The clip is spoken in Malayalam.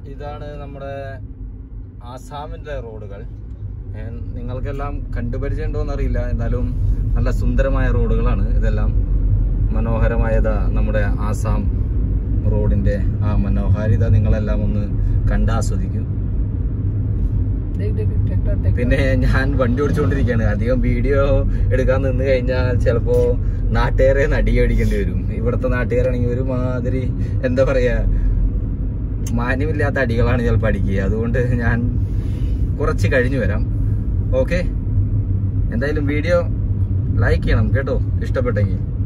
ഇതാണ് നമ്മുടെ ആസാമിന്റെ റോഡുകൾ ഏഹ് നിങ്ങൾക്കെല്ലാം കണ്ടുപരിചയം ഉണ്ടോ എന്നറിയില്ല എന്നാലും നല്ല സുന്ദരമായ റോഡുകളാണ് ഇതെല്ലാം മനോഹരമായതാ നമ്മുടെ ആസാം റോഡിന്റെ ആ മനോഹാരിത നിങ്ങളെല്ലാം ഒന്ന് കണ്ടാസ്വദിക്കും देख देख ट्रैक्टर ट्रैक्टर പിന്നെ ഞാൻ വണ്ടി ഓടിച്ചുകൊണ്ടിരിക്കുകയാണ് അധികം വീഡിയോ എടുക്കാൻ നിന്ന് കഴിഞ്ഞാൽ ചിലപ്പോ നാട്ടുകാരെ നടിയടിക്കേണ്ടി വരും ഇവിടുത്തെ നാട്ടുകാരാണെങ്കിൽ ഒരുമാതിരി എന്താ പറയാ മാന്യമില്ലാത്ത അടികളാണ് ചിലപ്പോൾ അടിക്കുക അതുകൊണ്ട് ഞാൻ കുറച്ച് കഴിഞ്ഞു വരാം ഓക്കെ എന്തായാലും വീഡിയോ ലൈക്ക് ചെയ്യണം കേട്ടോ ഇഷ്ടപ്പെട്ടെങ്കിൽ